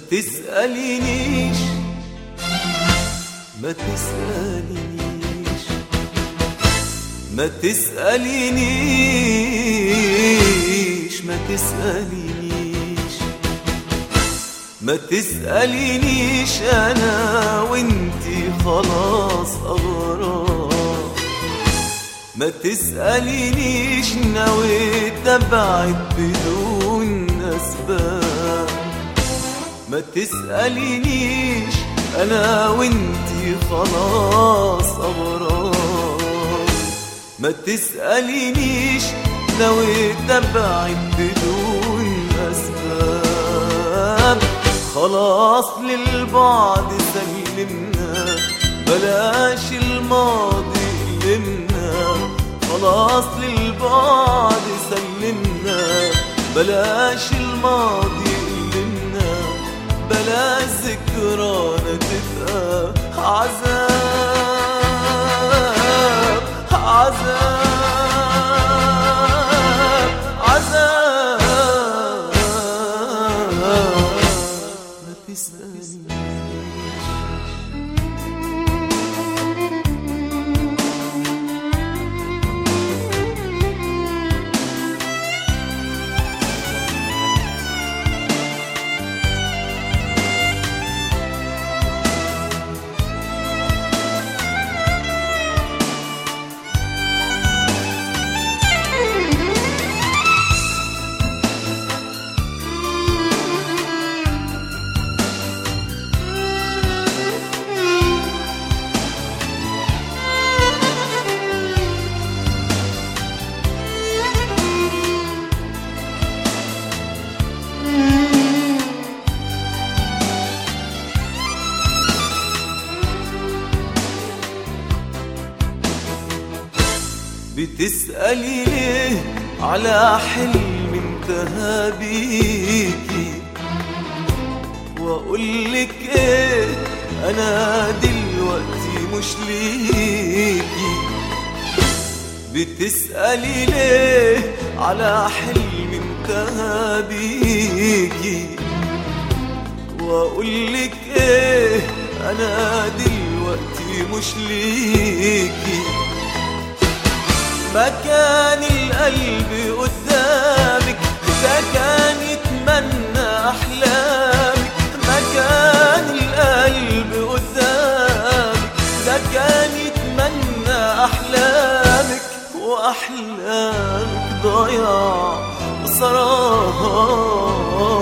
تسألينيش ما تسألينيش ما تسألينيش ما تسألينيش ما تسألينيش أنا وانتي خلاص أغراب ما تسألينيش نويت أبعد بدون أسباب ما تسألينيش أنا وانتي خلاص أغراب ما تسألينيش نويت أبعد بدون أسباب خلاص للبعد سلمنا بلاش الماضي يلمنا خلاص للبعد سلمنا بلاش الماضي يلمنا بلاش ذكرانا تبقى عذاب عذاب عذاب ما تسألنيش بتسألي ليه على حلم انتهى بيكي وأقولك ايه أنا دلوقتي مش ليكي بتسألي ليه على حلم انتهى بيكي وأقولك ايه أنا دلوقتي مش ليكي مكان القلب قدامك ده كان يتمنى أحلامك مكان القلب قدامك ده كان يتمنى أحلامك وأحلامك ضياع وصراها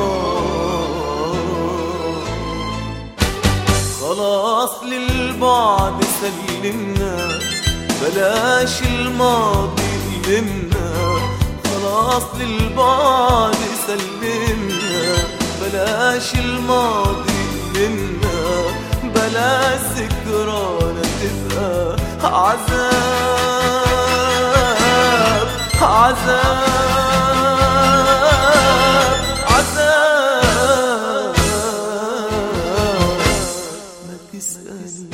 خلاص للبعد سلمنا بلاش الماضي يلمنا خلاص للبعد سلمنا بلاش الماضي يلمنا بلاش ذكرانا تبقى عذاب عذاب عذاب ما تسألنيش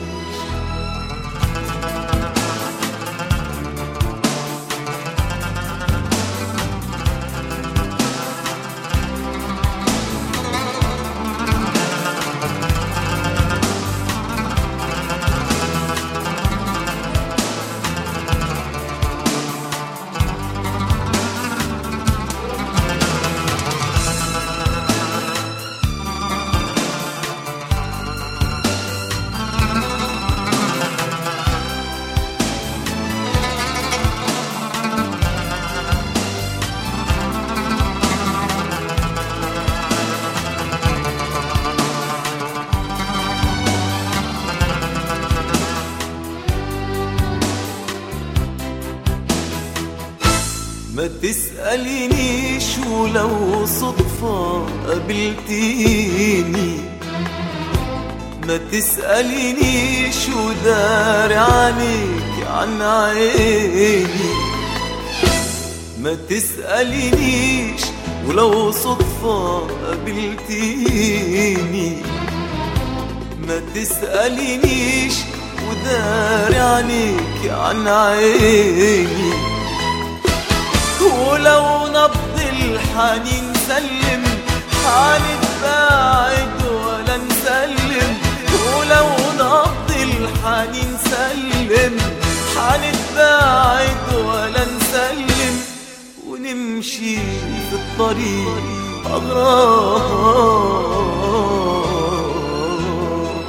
ما تسألينيش ولو صدفة قابلتيني ما تسألينيش وداري عليك عن عيني ما تسألينيش ولو صدفة قابلتيني ما تسألينيش وداري عليك عن عيني ولو نبض الحنين سلم حالي حنتباعد ولا نسلم ولو نقض الحنين سلم حنتباعد ولا نسلم ونمشي في الطريق أغراب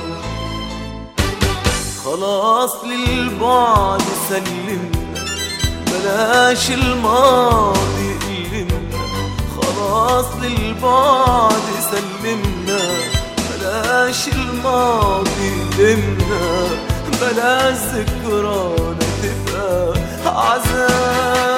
خلاص للبعد سلمنا بلاش الماضي قلمنا خلاص للبعد سلمنا بلاش الماضي قلمنا بلاش ذكرانا تبقى عذاب